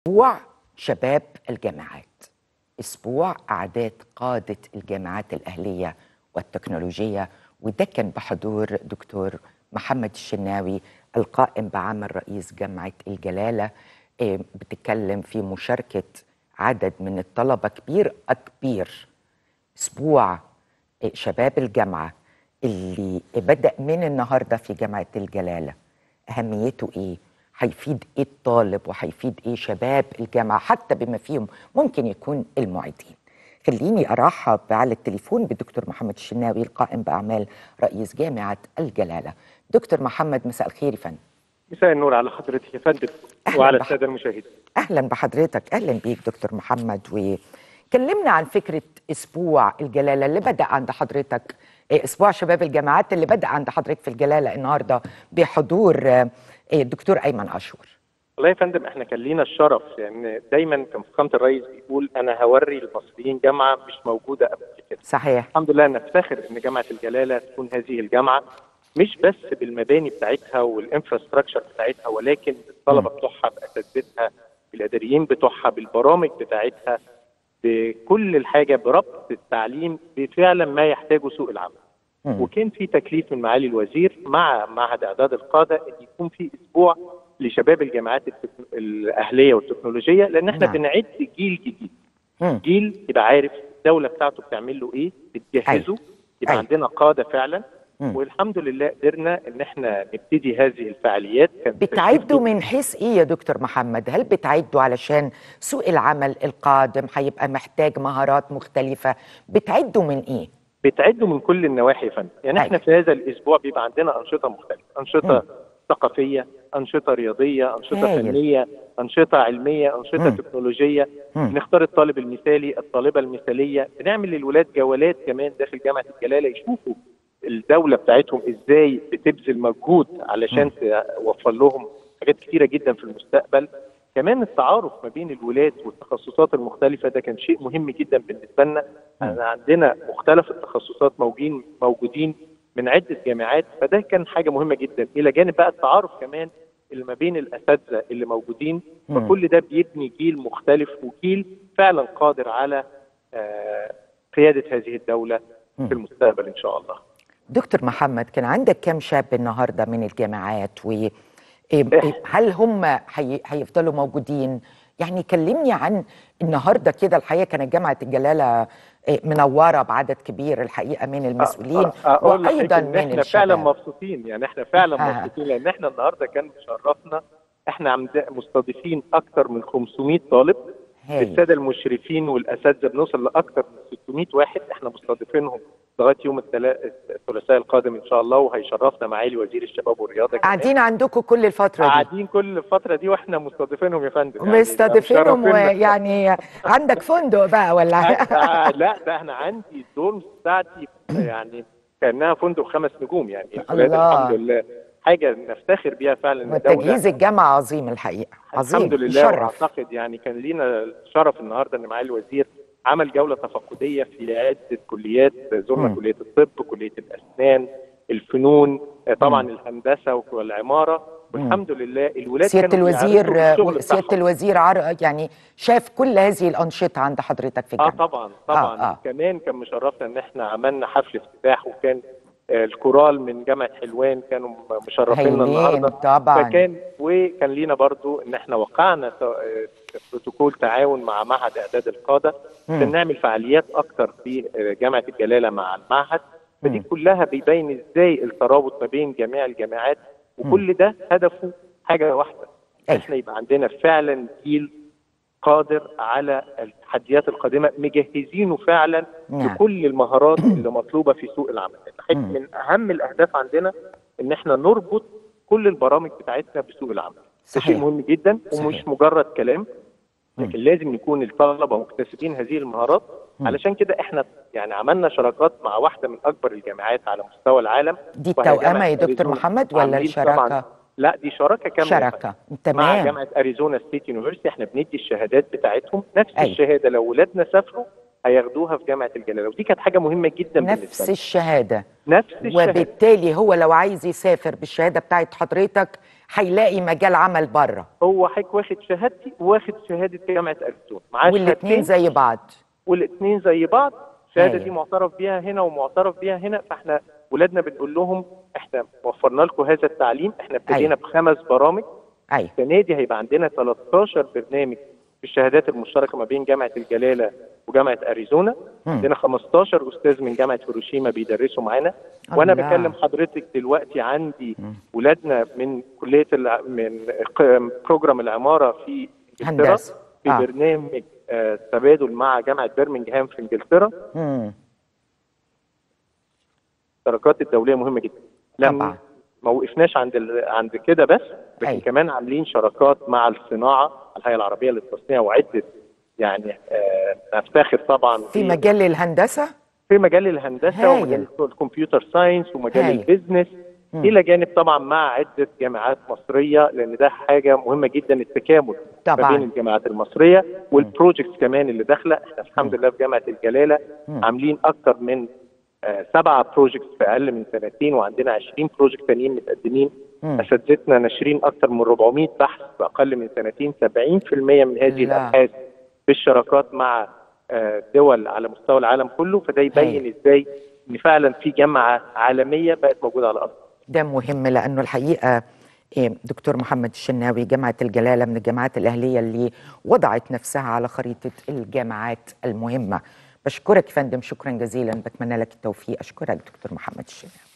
أسبوع شباب الجامعات أسبوع أعداد قادة الجامعات الأهلية والتكنولوجية وده كان بحضور دكتور محمد الشناوي القائم بعمل رئيس جامعة الجلالة آه، بتتكلم في مشاركة عدد من الطلبة كبير كبير أسبوع آه، شباب الجامعة اللي بدأ من النهاردة في جامعة الجلالة أهميته إيه؟ هيفيد إيه الطالب وهيفيد إيه شباب الجامعة حتى بما فيهم ممكن يكون المعيدين خليني أرحب على التليفون بالدكتور محمد الشناوي القائم بأعمال رئيس جامعة الجلالة دكتور محمد مساء الخير يا فندم مساء النور على حضرتك يا فندم أهلاً وعلى بح- الساده المشاهدين اهلا بحضرتك اهلا بيك دكتور محمد وكلمنا عن فكره اسبوع الجلاله اللي بدا عند حضرتك إيه، اسبوع شباب الجامعات اللي بدا عند حضرتك في الجلاله النهارده بحضور آه، إيه، الدكتور ايمن عاشور والله يا فندم احنا كان لينا الشرف يعني دايما كان فخامه الرئيس بيقول انا هوري المصريين جامعه مش موجوده قبل كده صحيح الحمد لله نفتخر ان جامعه الجلاله تكون هذه الجامعه مش بس بالمباني بتاعتها والانفراستراكشر بتاعتها ولكن بالطلبه بتوعها باساتذتها بالاداريين بتوعها بالبرامج بتاعتها بكل الحاجه بربط التعليم بفعلا ما يحتاجه سوق العمل مم. وكان في تكليف من معالي الوزير مع معهد اعداد القاده ان يكون في اسبوع لشباب الجامعات التكن... الاهليه والتكنولوجيه لان احنا نعم. بنعد جيل جديد مم. جيل يبقى عارف الدوله بتاعته بتعمل له ايه بتجهزه يبقى أيوة. عندنا قاده فعلا مم. والحمد لله قدرنا ان احنا نبتدي هذه الفعاليات كان بتعدوا من حيث ايه يا دكتور محمد هل بتعدوا علشان سوق العمل القادم هيبقى محتاج مهارات مختلفه بتعدوا من ايه بتعدوا من كل النواحي يا فندم يعني احنا أيوة. في هذا الاسبوع بيبقى عندنا انشطه مختلفه انشطه مم. ثقافيه انشطه رياضيه انشطه هايل. فنيه انشطه علميه انشطه مم. تكنولوجيه مم. نختار الطالب المثالي الطالبه المثاليه بنعمل للولاد جولات كمان داخل جامعه الجلاله يشوفوا الدوله بتاعتهم ازاي بتبذل مجهود علشان توفر لهم حاجات كتيره جدا في المستقبل كمان التعارف ما بين الولاد والتخصصات المختلفه ده كان شيء مهم جدا بالنسبه لنا أنا عندنا مختلف التخصصات موجودين موجودين من عده جامعات فده كان حاجه مهمه جدا الى جانب بقى التعارف كمان اللي ما بين الاساتذه اللي موجودين مم. فكل ده بيبني جيل مختلف وجيل فعلا قادر على آه، قياده هذه الدوله مم. في المستقبل ان شاء الله دكتور محمد كان عندك كام شاب النهارده من الجامعات و إيه- إيه، هل هم هي... هيفضلوا موجودين يعني كلمني عن النهارده كده الحقيقه كانت جامعه الجلاله إيه، منوره بعدد كبير الحقيقه من المسؤولين أ- أقول لحضرتك وايضا إن من احنا فعلا الشباب مبسوطين يعني احنا فعلا آه. مبسوطين لان احنا النهارده كان مشرفنا احنا عند مستضيفين اكثر من 500 طالب هايل. الساده المشرفين والاساتذه بنوصل لاكثر من 600 واحد احنا مستضيفينهم لغايه يوم التلا- الثلاثاء القادم ان شاء الله وهيشرفنا معالي وزير الشباب والرياضه كمان. قاعدين عندكم كل الفتره دي قاعدين كل الفتره دي واحنا مستضيفينهم يا فندم يعني مستضيفينهم مشرفينا. ويعني عندك فندق بقى ولا آه، لا ده انا عندي الدورم بتاعتي يعني كانها فندق خمس نجوم يعني الولاد الله. الحمد لله حاجه نفتخر بيها فعلا إن وتجهيز الدولة- الجامعه عظيم الحقيقه عظيم الحمد لله يشرف واعتقد يعني كان لينا الشرف النهارده ان معالي الوزير عمل جوله تفقديه في عده كليات زرنا مم. كليه الطب كليه الاسنان الفنون آه، طبعا مم. الهندسه والعماره والحمد لله الولاد سياده كانوا الوزير بيعرضوا الشغل سياده بتاعهم. الوزير عر... يعني شاف كل هذه الانشطه عند حضرتك في اه الجامعه طبعا طبعا آه، آه آه. آه. كمان كان مشرفنا ان احنا عملنا حفل افتتاح وكان آه، الكورال من جامعه حلوان كانوا مشرفيننا هايلين النهارده طبعا فكان وكان لينا برضو ان احنا وقعنا ت- آه، بروتوكول تعاون مع معهد اعداد القاده مم. عشان نعمل فعاليات اكتر في آه، جامعه الجلاله مع المعهد فدي مم. كلها بيبين ازاي الترابط ما بين جميع الجامعات وكل ده هدفه حاجه واحده أيوة. احنا يبقى عندنا فعلا جيل قادر على التحديات القادمه مجهزينه فعلا نعم. لكل المهارات اللي مطلوبه في سوق العمل حاجة مم. من اهم الاهداف عندنا ان احنا نربط كل البرامج بتاعتنا بسوق العمل ده صحيح. شيء مهم جدا صحيح. ومش مجرد كلام مم. لكن لازم يكون الطلبه مكتسبين هذه المهارات مم. علشان كده احنا يعني عملنا شركات مع واحده من اكبر الجامعات على مستوى العالم دي وهي التوأمة جامعة يا دكتور أريزونا. محمد ولا عاملين الشراكة؟ طبعاً لا دي شراكه كامله شراكة مع تمام جامعه اريزونا ستيت يونيفرستي احنا بندي الشهادات بتاعتهم نفس أيوة. الشهاده لو ولادنا سافروا هياخدوها في جامعه الجلاله ودي كانت حاجه مهمه جدا نفس بالنسبه لنا الشهاده نفس الشهاده وبالتالي هو لو عايز يسافر بالشهاده بتاعت حضرتك هيلاقي مجال عمل بره هو حضرتك واخد شهادتي واخد شهاده جامعه اريزونا معاه والاثنين شهادتين زي بعض والاثنين زي بعض الشهاده هايل. دي معترف بيها هنا ومعترف بيها هنا فاحنا ولادنا بنقول لهم احنا وفرنا لكم هذا التعليم احنا ابتدينا بخمس برامج ايوه السنه دي هيبقى عندنا 13 برنامج في الشهادات المشتركه ما بين جامعه الجلاله وجامعه اريزونا مم. عندنا 15 استاذ من جامعه هيروشيما بيدرسوا معانا وانا الله. بكلم حضرتك دلوقتي عندي ولادنا من كليه الع... من ق- بروجرام العماره في انجلترا هندسة. في آه. برنامج آه، تبادل مع جامعه برمنجهام في انجلترا مم. الشراكات الدوليه مهمه جدا لم طبعا. ما وقفناش عند ال... عند كده بس لكن أيوة. كمان عاملين شراكات مع الصناعه الهيئه العربيه للتصنيع وعده يعني آه، نفتخر طبعا في مجال الهندسه في مجال الهندسه هايل. ومجال الكمبيوتر ساينس ومجال هايل. البيزنس مم. الى جانب طبعا مع عده جامعات مصريه لان ده حاجه مهمه جدا التكامل طبعاً. ما بين الجامعات المصريه والبروجكتس كمان اللي داخله احنا الحمد لله في جامعه الجلاله مم. عاملين اكتر من آه، سبعه بروجكتس في اقل من سنتين وعندنا 20 بروجكت تانيين متقدمين مم. اساتذتنا ناشرين اكتر من 400 بحث في اقل من سنتين 70% من هذه لا. الابحاث في الشراكات مع آه، دول على مستوى العالم كله فده يبين هايل. ازاي ان فعلا في جامعه عالميه بقت موجوده على الارض ده مهم لانه الحقيقه إيه، دكتور محمد الشناوي جامعه الجلاله من الجامعات الاهليه اللي وضعت نفسها على خريطه الجامعات المهمه بشكرك يا فندم شكرا جزيلا بتمنى لك التوفيق اشكرك دكتور محمد الشناوي